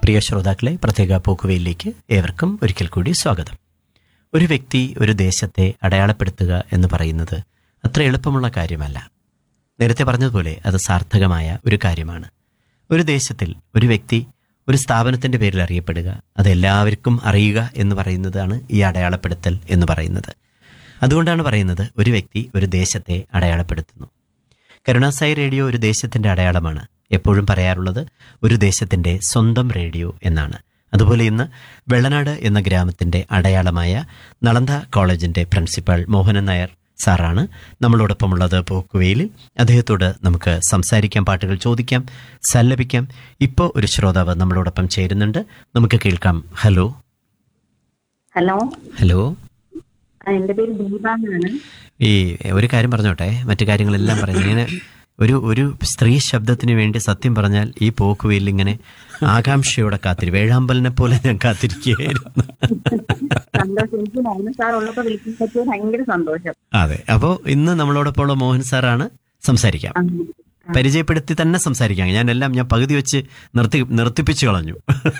പ്രിയ ശ്രോതാക്കളെ പ്രത്യേക പോക്കുവയിലേക്ക് ഏവർക്കും ഒരിക്കൽ കൂടി സ്വാഗതം ഒരു വ്യക്തി ഒരു ദേശത്തെ അടയാളപ്പെടുത്തുക എന്ന് പറയുന്നത് അത്ര എളുപ്പമുള്ള കാര്യമല്ല നേരത്തെ പറഞ്ഞതുപോലെ അത് സാർത്ഥകമായ ഒരു കാര്യമാണ് ഒരു ദേശത്തിൽ ഒരു വ്യക്തി ഒരു സ്ഥാപനത്തിന്റെ പേരിൽ അറിയപ്പെടുക അത് എല്ലാവർക്കും അറിയുക എന്ന് പറയുന്നതാണ് ഈ അടയാളപ്പെടുത്തൽ എന്ന് പറയുന്നത് അതുകൊണ്ടാണ് പറയുന്നത് ഒരു വ്യക്തി ഒരു ദേശത്തെ അടയാളപ്പെടുത്തുന്നു കരുണാസായി റേഡിയോ ഒരു ദേശത്തിന്റെ അടയാളമാണ് എപ്പോഴും പറയാറുള്ളത് ഒരു ദേശത്തിന്റെ സ്വന്തം റേഡിയോ എന്നാണ് അതുപോലെ ഇന്ന് വെള്ളനാട് എന്ന ഗ്രാമത്തിന്റെ അടയാളമായ നളന്ദ കോളേജിന്റെ പ്രിൻസിപ്പൽ മോഹനൻ നായർ സാറാണ് നമ്മളോടൊപ്പമുള്ളത് പോക്കുവെയിലിൽ അദ്ദേഹത്തോട് നമുക്ക് സംസാരിക്കാം പാട്ടുകൾ ചോദിക്കാം സല്ലപിക്കാം ഇപ്പോൾ ഒരു ശ്രോതാവ് നമ്മളോടൊപ്പം ചേരുന്നുണ്ട് നമുക്ക് കേൾക്കാം ഹലോ ഹലോ ഹലോ ആ, എന്റെ പേര് ദീപ എന്നാണ് ഈ ഒരു കാര്യം പറഞ്ഞോട്ടെ മറ്റു കാര്യങ്ങളെല്ലാം പറഞ്ഞു ഇങ്ങനെ ഒരു ഒരു സ്ത്രീ ശബ്ദത്തിന് വേണ്ടി സത്യം പറഞ്ഞാൽ ഈ പോക്കുവയിൽ ഇങ്ങനെ ആകാംക്ഷയോടെ കാത്തിരി വേഴാമ്പലിനെ പോലെ ഞാൻ കാത്തിരിക്കുകയായിരുന്നു സന്തോഷം എനിക്ക് മോഹൻ സാർ ഉള്ളപ്പോ വിളിക്കാൻ പറ്റിയ ഭയങ്കര സന്തോഷം അതെ അപ്പോൾ ഇന്ന് നമ്മളോടൊപ്പമുള്ള മോഹൻ സാറാണ് സംസാരിക്കാം ആ, പരിചയപ്പെടുത്തി തന്നെ സംസാരിക്കാം ഞാൻ എല്ലാം ഞാൻ പകുതി വെച്ച് നിർത്തി നിർത്തിപ്പിച്ചു കളഞ്ഞു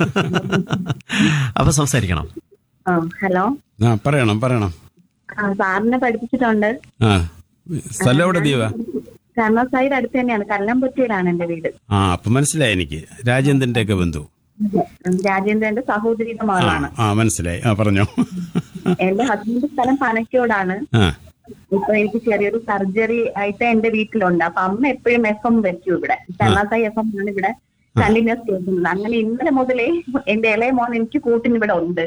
അപ്പൊ സംസാരിക്കണം ആ, ഹലോ ആ പറയണം പറയണം ആ, സാറിനെ പഠിപ്പിച്ചിട്ടുണ്ട് ആ സ്ഥലം എവിടെ ദീപ കർണസായിട്ട് അടുത്ത് തന്നെയാണ് കല്ലമ്പൊറ്റിയിലാണ് എന്റെ വീട് ആ അപ്പൊ മനസ്സിലായി എനിക്ക് രാജേന്ദ്രന്റെ ഒക്കെ ബന്ധു രാജേന്ദ്രന്റെ സഹോദരിയുടെ ആ മകളാണ് ആ മനസ്സിലായി ആ പറഞ്ഞോ എന്റെ ഹസ്ബൻഡ് സ്ഥലം പനക്കോടാണ് ആ ഇപ്പൊ എനിക്ക് ചെറിയൊരു സർജറി ആയിട്ട് എന്റെ വീട്ടിലുണ്ട് അപ്പൊ അമ്മ എപ്പോഴും എഫ് എം വെക്കും ഇവിടെ കർണാസായി എഫ് എം ആണ് ഇവിടെ കണ്ടിന്യൂസ് കേൾക്കുന്നത് അങ്ങനെ ഇന്നലെ മുതലേ എന്റെ ഇളയ മോൻ എനിക്ക് കൂട്ടിന് ഇവിടെ ഉണ്ട്